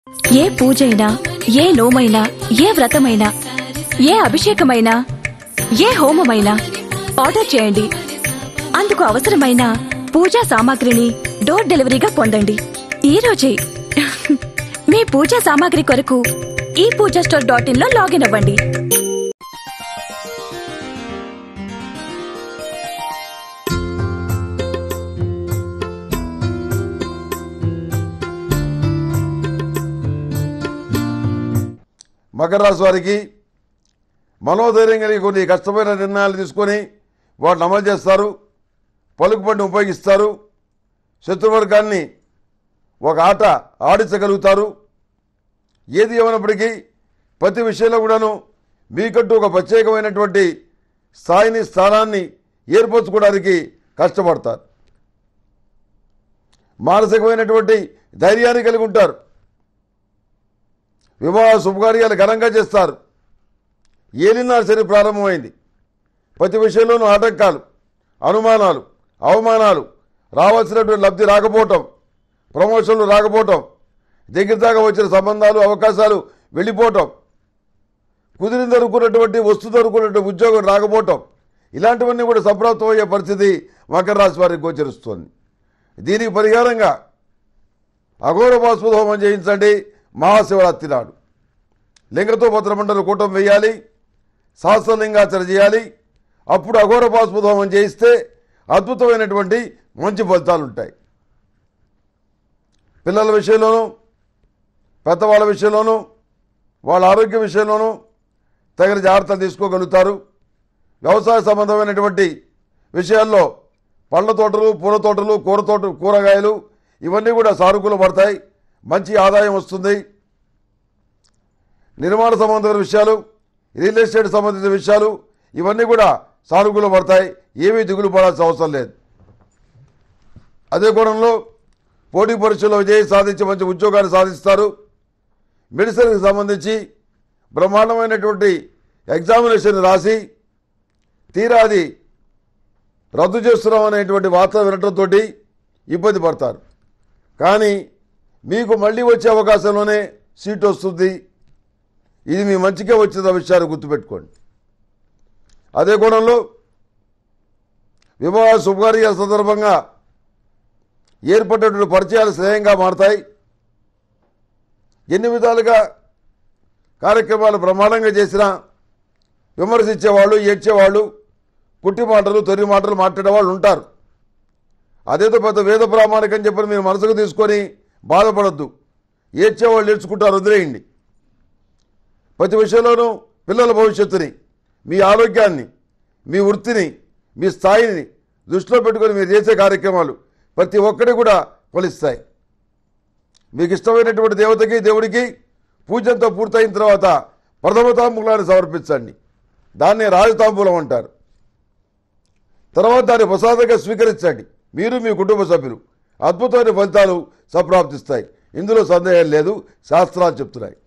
ఏ పూజైనా ఏ నోమైనా ఏ వ్రతమైనా ఏ అభిషేకమైనా ఏ హోమమైనా ఆర్డర్ చేయండి అందుకు అవసరమైన పూజా సామాగ్రిని డోర్ డెలివరీగా పొందండి ఈ రోజే మీ పూజా సామాగ్రి కొరకు ఈ పూజా స్టోర్ డాట్ ఇన్ లో లాగిన్ అవ్వండి మకర రాశి వారికి మనోధైర్యం కలిగి కొన్ని కష్టమైన నిర్ణయాలు తీసుకొని వాటిని అమలు చేస్తారు పలుకుబడిని ఉపయోగిస్తారు శత్రువర్గాన్ని ఒక ఆట ఆడించగలుగుతారు ఏది ఏమైనప్పటికీ ప్రతి విషయంలో కూడాను మీకంటూ ఒక ప్రత్యేకమైనటువంటి స్థాయిని స్థానాన్ని ఏర్పరచుకోవడానికి కష్టపడతారు మానసికమైనటువంటి ధైర్యాన్ని కలిగి ఉంటారు వివాహ శుభకార్యాలు ఘనంగా చేస్తారు ఏలినాడు శని ప్రారంభమైంది ప్రతి విషయంలోనూ ఆటంకాలు అనుమానాలు అవమానాలు రావాల్సినటువంటి లబ్ధి రాకపోవటం ప్రమోషన్లు రాకపోవటం దగ్గర దాకా వచ్చిన సంబంధాలు అవకాశాలు వెళ్ళిపోవటం కుదిరిందనుకున్నటువంటి వస్తుందనుకున్నటువంటి ఉద్యోగం రాకపోవటం ఇలాంటివన్నీ కూడా సంప్రాప్తం అయ్యే పరిస్థితి మకర రాశి వారికి గోచరిస్తోంది దీనికి పరిహారంగా అఘోర బాస్పద హోమం చేయించండి మహాశివరాత్రి నాడు లింగతో భద్రమండలు కూటం వేయాలి సహస్రలింగాచరణ చేయాలి అప్పుడు అఘోర బాస్పద హోమం చేయిస్తే అద్భుతమైనటువంటి మంచి ఫలితాలు ఉంటాయి పిల్లల విషయంలోనూ పెద్దవాళ్ళ విషయంలోనూ వాళ్ళ ఆరోగ్య విషయంలోనూ తగిన జాగ్రత్తలు తీసుకోగలుగుతారు వ్యవసాయ సంబంధమైనటువంటి విషయాల్లో పళ్ళ తోటలు పూల తోటలు కూర తోట కూరగాయలు ఇవన్నీ కూడా సానుకూల పడతాయి మంచి ఆదాయం వస్తుంది నిర్మాణ సంబంధమైన విషయాలు రియల్ ఎస్టేట్ సంబంధించిన విషయాలు ఇవన్నీ కూడా సానుకూల పడతాయి ఏమీ దిగులు పడాల్సిన అవసరం లేదు అదే కోణంలో పోటీ పరీక్షల్లో విజయం సాధించి మంచి ఉద్యోగాన్ని సాధిస్తారు మెడిసిన్కి సంబంధించి బ్రహ్మాండమైనటువంటి ఎగ్జామినేషన్ రాసి తీరా అది రద్దు చేస్తున్నాం అనేటువంటి వార్త వినటంతో ఇబ్బంది పడతారు కానీ మీకు మళ్ళీ వచ్చే అవకాశంలోనే సీట్ వస్తుంది ఇది మీ మంచిగా వచ్చిన విషయాన్ని గుర్తుపెట్టుకోండి అదే కోణంలో వివాహ శుభకార్యాల సందర్భంగా ఏర్పడినటువంటి పరిచయాలు శ్రేయంగా మారతాయి ఎన్ని విధాలుగా కార్యక్రమాలు బ్రహ్మాండంగా చేసినా విమర్శించేవాళ్ళు ఏడ్చేవాళ్ళు పుట్టి మాటలు తొలి మాటలు మాట్లాడే వాళ్ళు ఉంటారు అదేదో పెద్ద వేద ప్రామాణికం చెప్పని మీరు మనసుకు తీసుకొని బాధపడద్దు ఏడ్చేవాళ్ళు ఏడ్చుకుంటారు వదిలేయండి ప్రతి విషయంలోనూ పిల్లల భవిష్యత్తుని మీ ఆరోగ్యాన్ని మీ వృత్తిని మీ స్థాయిని దృష్టిలో పెట్టుకొని మీరు చేసే కార్యక్రమాలు ప్రతి ఒక్కటి కూడా ఫలిస్తాయి మీకు ఇష్టమైనటువంటి దేవతకి దేవుడికి పూజంతో పూర్తయిన తర్వాత ప్రథమ తాంబూలాన్ని సమర్పించండి దాన్ని రాజతాంబూలం అంటారు తర్వాత దాన్ని ప్రసాదంగా స్వీకరించండి మీరు మీ కుటుంబ సభ్యులు అద్భుతమైన ఫలితాలు సంప్రాప్తిస్తాయి ఇందులో సందేహం లేదు శాస్త్రాలు చెప్తున్నాయి